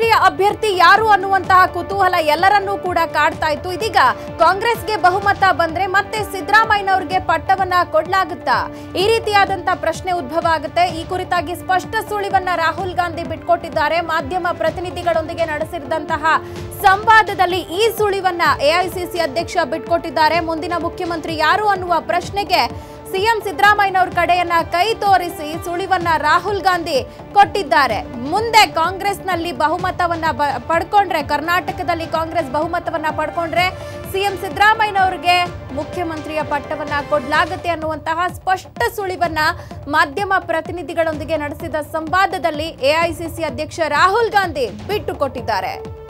ನಿರ್ದಲೀಯ ಅಭ್ಯರ್ಥಿ ಯಾರು ಅನ್ನುವಂತಹ ಕುತೂಹಲ ಎಲ್ಲರನ್ನೂ ಕೂಡ ಕಾಡ್ತಾ ಇತ್ತು ಇದೀಗ ಕಾಂಗ್ರೆಸ್ಗೆ ಬಹುಮತ ಬಂದ್ರೆ ಮತ್ತೆ ಸಿದ್ದರಾಮಯ್ಯನವ್ರಿಗೆ ಪಟ್ಟವನ್ನ ಕೊಡ್ಲಾಗುತ್ತಾ ಈ ರೀತಿಯಾದಂತ ಪ್ರಶ್ನೆ ಉದ್ಭವ ಆಗುತ್ತೆ ಈ ಕುರಿತಾಗಿ ಸ್ಪಷ್ಟ ಸುಳಿವನ್ನ ರಾಹುಲ್ ಗಾಂಧಿ ಬಿಟ್ಕೊಟ್ಟಿದ್ದಾರೆ ಮಾಧ್ಯಮ ಪ್ರತಿನಿಧಿಗಳೊಂದಿಗೆ ನಡೆಸಿದಂತಹ ಸಂವಾದದಲ್ಲಿ ಈ ಸುಳಿವನ್ನ ಎಐಸಿಸಿ ಅಧ್ಯಕ್ಷ ಬಿಟ್ಕೊಟ್ಟಿದ್ದಾರೆ ಮುಂದಿನ ಮುಖ್ಯಮಂತ್ರಿ ಯಾರು ಅನ್ನುವ ಪ್ರಶ್ನೆಗೆ ಸಿಎಂ ಸಿದ್ದರಾಮಯ್ಯನವ್ರ ಕಡೆಯನ್ನ ಕೈ ತೋರಿಸಿ ಸುಳಿವನ್ನ ರಾಹುಲ್ ಗಾಂಧಿ ಕೊಟ್ಟಿದ್ದಾರೆ ಮುಂದೆ ಕಾಂಗ್ರೆಸ್ನಲ್ಲಿ ಬಹುಮತವನ್ನ ಬ- ಪಡ್ಕೊಂಡ್ರೆ ಕರ್ನಾಟಕದಲ್ಲಿ ಕಾಂಗ್ರೆಸ್ ಬಹುಮತವನ್ನ ಪಡ್ಕೊಂಡ್ರೆ ಸಿಎಂ ಸಿದ್ದರಾಮಯ್ಯನವ್ರಿಗೆ ಮುಖ್ಯಮಂತ್ರಿಯ ಪಟ್ಟವನ್ನ ಕೊಡ್ಲಾಗತ್ತೆ ಅನ್ನುವಂತಹ ಸ್ಪಷ್ಟ ಸುಳಿವನ್ನ ಮಾಧ್ಯಮ ಪ್ರತಿನಿಧಿಗಳೊಂದಿಗೆ ನಡೆಸಿದ ಸಂವಾದದಲ್ಲಿ ಎಐಸಿಸಿ ಅಧ್ಯಕ್ಷ ರಾಹುಲ್ ಗಾಂಧಿ ಬಿಟ್ಟು ಕೊಟ್ಟಿದ್ದಾರೆ